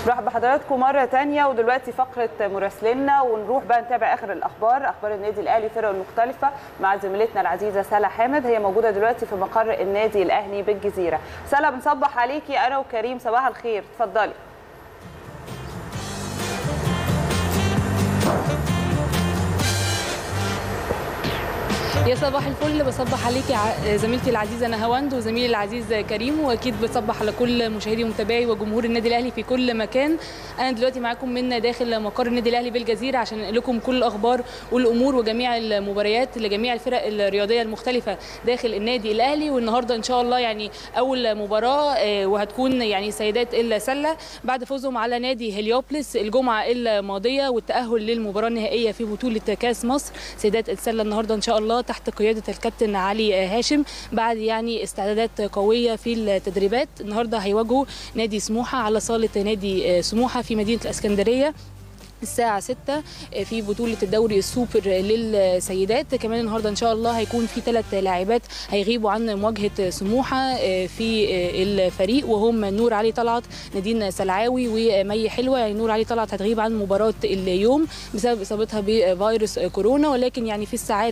نرحب بحضراتكم مرة تانية ودلوقتي فقرة مراسلينا ونروح بقى نتابع آخر الأخبار أخبار النادي الأهلي فرقه المختلفة مع زميلتنا العزيزة سلا حامد هي موجودة دلوقتي في مقر النادي الأهلي بالجزيرة سلا بنصبح عليكي أنا وكريم صباح الخير اتفضلي يا صباح الفل بصبح عليكي ع- زميلتي العزيزه نهاوند وزميلي العزيز كريم واكيد بصبح على كل مشاهدي ومتابعي وجمهور النادي الاهلي في كل مكان انا دلوقتي معاكم من داخل مقر النادي الاهلي بالجزيره عشان انقل لكم كل الاخبار والامور وجميع المباريات لجميع الفرق الرياضيه المختلفه داخل النادي الاهلي والنهارده ان شاء الله يعني اول مباراه آه، وهتكون يعني سيدات السله بعد فوزهم على نادي هليوبلس الجمعه الماضيه والتاهل للمباراه النهائيه في بطوله كاس مصر سيدات السله النهارده ان شاء الله تحت قياده الكابتن علي هاشم بعد يعني استعدادات قويه في التدريبات النهارده هيواجهوا نادي سموحه على صاله نادي سموحه في مدينه الاسكندريه الساعة 6 في بطولة الدوري السوبر للسيدات كمان النهاردة إن شاء الله هيكون في ثلاث لاعبات هيغيبوا عن مواجهة سموحة في الفريق وهم نور علي طلعت نادين سلعاوي ومي حلوة يعني نور علي طلعت هتغيب عن مباراة اليوم بسبب إصابتها بفيروس كورونا ولكن يعني في الساعات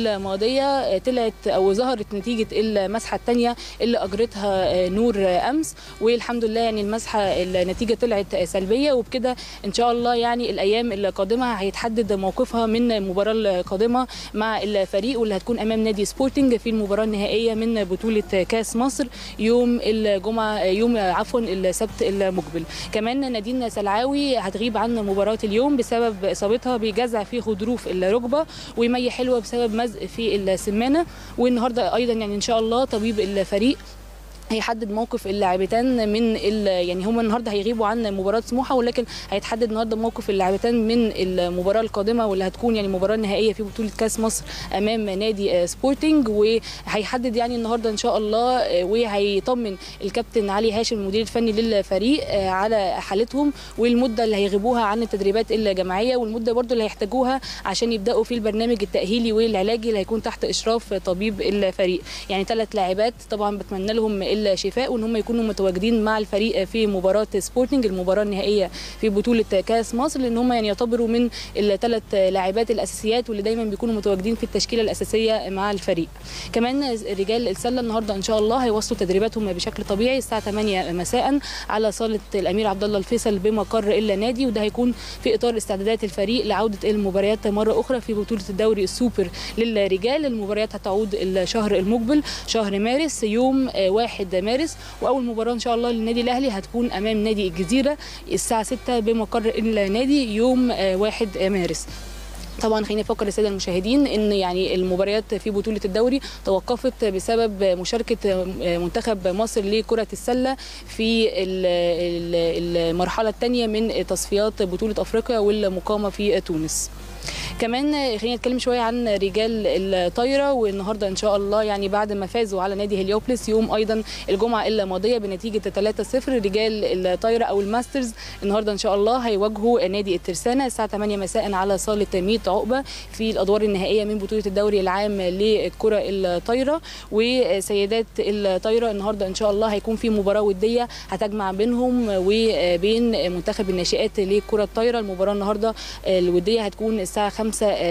الماضية طلعت أو ظهرت نتيجة المسحة الثانية اللي أجرتها نور أمس والحمد لله يعني المسحة النتيجة طلعت سلبية وبكده إن شاء الله يعني الايام القادمه هيتحدد موقفها من المباراه القادمه مع الفريق واللي هتكون امام نادي سبورتنج في المباراه النهائيه من بطوله كاس مصر يوم الجمعه يوم عفوا السبت المقبل كمان نادين سلعاوي هتغيب عن مباراه اليوم بسبب اصابتها بجزع في غضروف الركبه ومي حلوه بسبب مزق في السمانه والنهارده ايضا يعني ان شاء الله طبيب الفريق هيحدد موقف اللاعبتان من ال... يعني هم النهارده هيغيبوا عن مباراه سموحه ولكن هيتحدد النهارده موقف اللاعبتان من المباراه القادمه واللي هتكون يعني المباراه النهائيه في بطوله كاس مصر امام نادي سبورتنج وهيحدد يعني النهارده ان شاء الله وهيطمن الكابتن علي هاشم المدير الفني للفريق على حالتهم والمده اللي هيغيبوها عن التدريبات الجماعيه والمده برضو اللي هيحتاجوها عشان يبداوا في البرنامج التاهيلي والعلاجي اللي هيكون تحت اشراف طبيب الفريق يعني ثلاث لاعبات طبعا بتمنى لهم الشفاء وان هم يكونوا متواجدين مع الفريق في مباراه سبورتنج المباراه النهائيه في بطوله كاس مصر لان هم يعني يعتبروا من الثلاث لاعبات الاساسيات واللي دايما بيكونوا متواجدين في التشكيله الاساسيه مع الفريق كمان رجال السله النهارده ان شاء الله هيواصلوا تدريباتهم بشكل طبيعي الساعه 8 مساء على صاله الامير عبد الله الفيصل بمقر النادي وده هيكون في اطار استعدادات الفريق لعوده المباريات مره اخرى في بطوله الدوري السوبر للرجال المباريات هتعود الشهر المقبل شهر مارس يوم 1 مارس واول مباراه ان شاء الله للنادي الاهلي هتكون امام نادي الجزيره الساعه 6 بمقر النادي يوم 1 مارس طبعا خليني افكر الساده المشاهدين ان يعني المباريات في بطوله الدوري توقفت بسبب مشاركه منتخب مصر لكره السله في المرحله الثانيه من تصفيات بطوله افريقيا والمقامه في تونس كمان خلينا نتكلم شويه عن رجال الطايره والنهارده ان شاء الله يعني بعد ما فازوا على نادي هليوبلس يوم ايضا الجمعه الماضيه بنتيجه 3-0 رجال الطايره او الماسترز النهارده ان شاء الله هيواجهوا نادي الترسانه الساعه 8 مساء على صاله 100 عقبه في الادوار النهائيه من بطوله الدوري العام للكره الطايره وسيدات الطايره النهارده ان شاء الله هيكون في مباراه وديه هتجمع بينهم وبين منتخب الناشئات لكره الطايره المباراه النهارده الوديه هتكون الساعه 5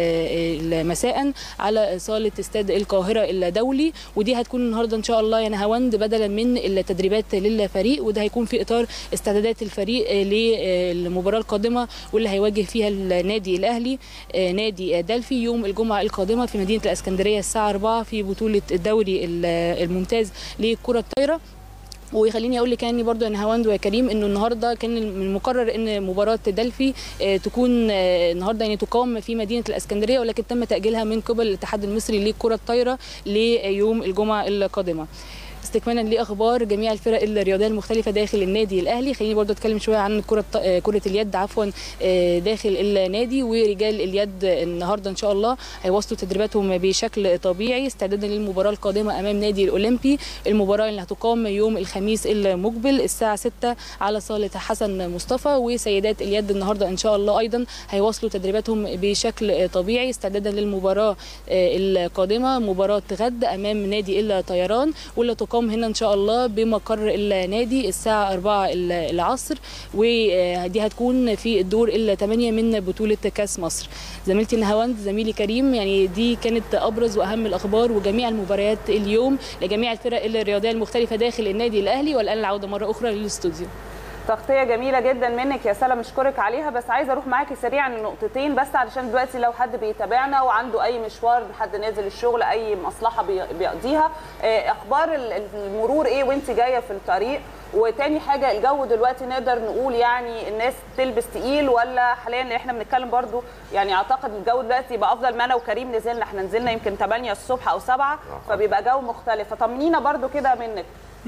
مساء على صاله استاد القاهره الدولي ودي هتكون النهارده ان شاء الله يعني هوند بدلا من التدريبات للفريق وده هيكون في اطار استعدادات الفريق للمباراه القادمه واللي هيواجه فيها النادي الاهلي نادي دلفي يوم الجمعه القادمه في مدينه الاسكندريه الساعه 4 في بطوله الدوري الممتاز لكره الطايره وخليني اقول لك يعني برضو ان هواند وكريم انه النهارده كان من المقرر ان مباراه دلفي تكون النهارده يعني تقام في مدينه الاسكندريه ولكن تم تاجيلها من قبل الاتحاد المصري لكره الطايره ليوم الجمعه القادمه استكمالا لاخبار جميع الفرق الرياضيه المختلفه داخل النادي الاهلي خليني برضو اتكلم شويه عن كره كره اليد عفوا داخل النادي ورجال اليد النهارده ان شاء الله هيواصلوا تدريباتهم بشكل طبيعي استعدادا للمباراه القادمه امام نادي الاولمبي المباراه اللي هتقام يوم الخميس المقبل الساعه 6 على صاله حسن مصطفى وسيدات اليد النهارده ان شاء الله ايضا هيواصلوا تدريباتهم بشكل طبيعي استعدادا للمباراه القادمه مباراه غد امام نادي الطيران واللي تقام هتقام هنا ان شاء الله بمقر النادي الساعه 4 العصر ودي هتكون في الدور الثمانيه من بطوله كاس مصر زميلتي نهاوند زميلي كريم يعني دي كانت ابرز واهم الاخبار وجميع المباريات اليوم لجميع الفرق الرياضيه المختلفه داخل النادي الاهلي والان العوده مره اخرى للاستوديو تغطيه جميله جدا منك يا سلام اشكرك عليها بس عايزه اروح معاكي سريعا لنقطتين بس علشان دلوقتي لو حد بيتابعنا وعنده اي مشوار حد نازل الشغل اي مصلحه بيقضيها اخبار المرور ايه وانت جايه في الطريق وتاني حاجه الجو دلوقتي نقدر نقول يعني الناس تلبس تقيل ولا حاليا احنا بنتكلم برضو يعني اعتقد الجو دلوقتي يبقى افضل ما انا وكريم نزلنا احنا نزلنا يمكن 8 الصبح او 7 فبيبقى جو مختلف فطمنينا برضو كده منك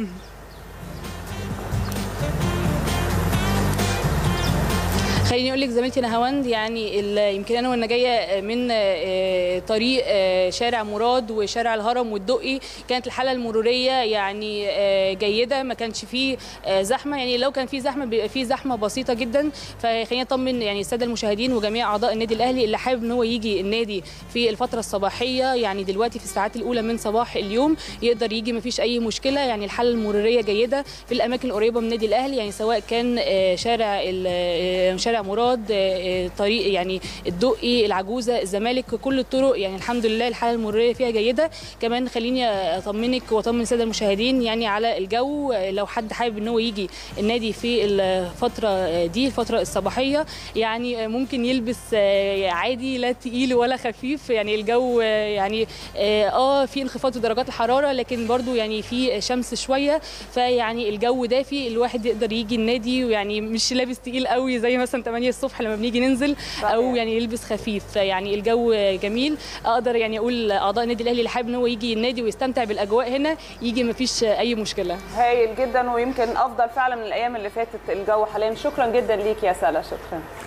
خليني اقول لك زميلتي نهاوند يعني يمكن انا وانا جايه من طريق شارع مراد وشارع الهرم والدقي كانت الحاله المروريه يعني جيده ما كانش فيه زحمه يعني لو كان في زحمه بيبقى في زحمه بسيطه جدا فخليني اطمن يعني الساده المشاهدين وجميع اعضاء النادي الاهلي اللي حابب ان هو يجي النادي في الفتره الصباحيه يعني دلوقتي في الساعات الاولى من صباح اليوم يقدر يجي ما فيش اي مشكله يعني الحاله المروريه جيده في الاماكن القريبه من النادي الاهلي يعني سواء كان شارع شارع مراد طريق يعني الدقي العجوزه الزمالك كل الطرق يعني الحمد لله الحاله المروريه فيها جيده كمان خليني اطمنك واطمن الساده المشاهدين يعني على الجو لو حد حابب ان هو يجي النادي في الفتره دي الفتره الصباحيه يعني ممكن يلبس عادي لا تقيل ولا خفيف يعني الجو يعني اه في انخفاض في درجات الحراره لكن برضو يعني في شمس شويه فيعني الجو دافي الواحد يقدر يجي النادي ويعني مش لابس تقيل قوي زي مثلا 8 الصبح لما بنيجي ننزل او يعني يلبس خفيف يعني الجو جميل اقدر يعني اقول اعضاء النادي الاهلي اللي حابب ان هو يجي النادي ويستمتع بالاجواء هنا يجي ما فيش اي مشكله هايل جدا ويمكن افضل فعلا من الايام اللي فاتت الجو حاليا شكرا جدا ليك يا سلا شكرا